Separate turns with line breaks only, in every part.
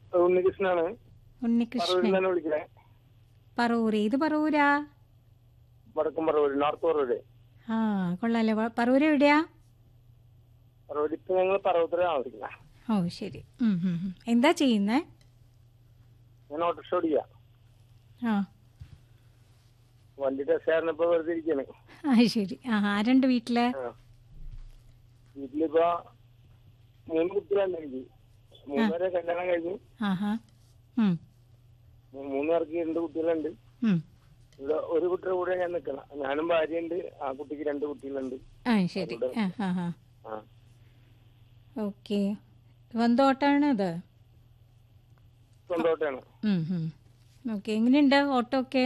ഉണ്ണികൃഷ്ണനാണ്
ഉണ്ണികൃഷ്ണൻ
പറവൂരിൽ തന്നെ വിളിക്കണേ
പറവൂർ ഏത് പറവൂരാ
വടക്കും പറവൂര് നോർത്ത് പറവൂര്
ആ കൊള്ളാല്ലേ വ- പറവൂർ എവിടെയാ
പറവൂര് ഇപ്പൊ ഞങ്ങൾ പറവൂത്തിലാണ് താമസിക്കുന്നത്
ഓ ശരി ഉം, ഉം, ഉം. എന്താ ചെയ്യുന്നേ
ഞാൻ ഓട്ടോറിക്ഷ ഓടിക്കുക
ആ
വണ്ടി ടെസ്റ്റ് ആയിരുന്നപ്പോ വെറുതെ ഇരിക്കാണ്
ആ ശരി ആ ആരുണ്ട് വീട്ടില്
ആ. വീട്ടിലിപ്പോ മൂന്ന് കുട്ടികളുണ്ട് എനിക്ക് മൂന്നുപേരെ കല്യാണം കഴിഞ്ഞു
ആഹാ ഉം,
മൂ- മൂന്ന് പേർക്ക് രണ്ട് കുട്ടികളുണ്ട്
ഉം.
ഇവിടെ ഒരു കുട്ടിയുടെ കൂടെ ഞാൻ നിൽക്കണം ഞാനും ഭാര്യയുണ്ട് ആ കുട്ടിക്ക് രണ്ട് കുട്ടികളുണ്ട്
ആ ശരി ആ ആ ആ
ആ
ഓക്കെ വന്തോട്ടാണ് അത്
സ്വന്തമായിട്ടാണ്
ഓക്കെ എങ്ങനെയുണ്ട് ഓട്ടോ ഒക്കെ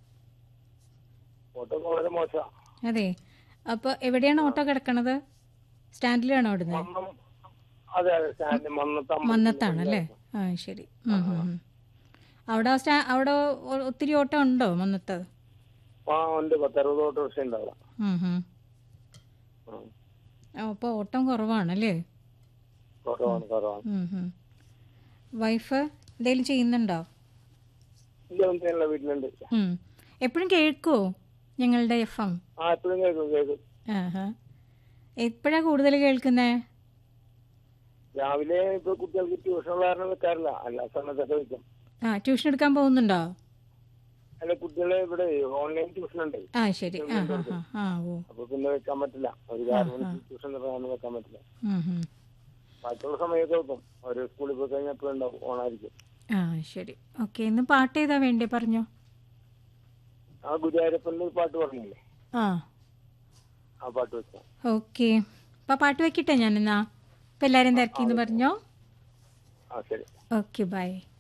ഓട്ടോ വളരെ മോശമാണ്
അതെ അപ്പോൾ എവിടെയാണ് ഓട്ടോ കിടക്കണത് സ്റ്റാൻഡിലാണോ ഓടുന്നത്
മന്നം അതെ അതെ സ്റ്റാൻഡ് മന്നത്തമ്മ
മന്നത്താണല്ലേ ആ ശരി ഉം, ഉം, ഉം. അവിടെ സ്റ്റാ അവിടെ ഒ- ഒത്തിരി ഓട്ടോ ഉണ്ടോ മന്നത്ത്
ആ ഉണ്ട് പത്തറുപത് ഓട്ടോറിക്ഷ ഉണ്ട് അവിടെ
ഉം, ഉം.
ആ.
അപ്പോൾ ഓട്ടം കുറവാണല്ലേ
കുറവാണ് കുറവാണ്
ഉം, ഉം. വൈഫ് എന്തെങ്കിലും ചെയ്യുന്നുണ്ടോ
ഇല്ല ഒന്നും വീട്ടിലുണ്ട്
ഉം. എപ്പോഴും കേൾക്കുമോ ഞങ്ങളുടെ എഫ് എം
ആ എപ്പോഴും കേൾക്കും കേൾക്കും
ആഹാ എപ്പോഴാണ് കൂടുതൽ കേൾക്കുന്നത്
രാവിലെ ഇപ്പൊ കുട്ടികൾക്ക് ട്യൂഷൻ ഉള്ള കാരണം വെക്കാറില്ല അല്ല സമയത്തൊക്കെ വെക്കും
ആ ട്യൂഷൻ എടുക്കാൻ പോകുന്നുണ്ടോ
അല്ല കുട്ടികളെ ഇവിടെ ഓൺലൈൻ ട്യൂഷൻ ഉണ്ട്
ആ ശരി ആ ആ ആ ആ ഓ
അപ്പൊ പിന്നെ വെക്കാൻ പറ്റില്ല ഒരു കാരണം ട്യൂഷൻ തുടങ്ങാൻ വെക്കാൻ പറ്റില്ല
ഉം, ഉം.
ബാക്കിയുള്ള സമയത്ത് വെക്കും ഒരു സ്കൂളിൽ പോയി കഴിഞ്ഞാൽ എപ്പോഴും ഉണ്ടാവും ഓണായിരിക്കും
ആ ശരി ഓക്കെ ഇന്ന് പാട്ട് ഏതാ വേണ്ടേ പറഞ്ഞോ
ആ ഗുരുവായൂരപ്പൻ്റെ ഒരു പാട്ട് പറഞ്ഞില്ലേ
ആ
ആ പാട്ട് വെക്കാം
ഓക്കെ അപ്പോൾ പാട്ട് വെക്കട്ടെ ഞാനെന്നാ അപ്പോൾ എല്ലാവരും തിരക്കിന്ന് പറഞ്ഞോ
ആ ശരി
ഓക്കെ ബൈ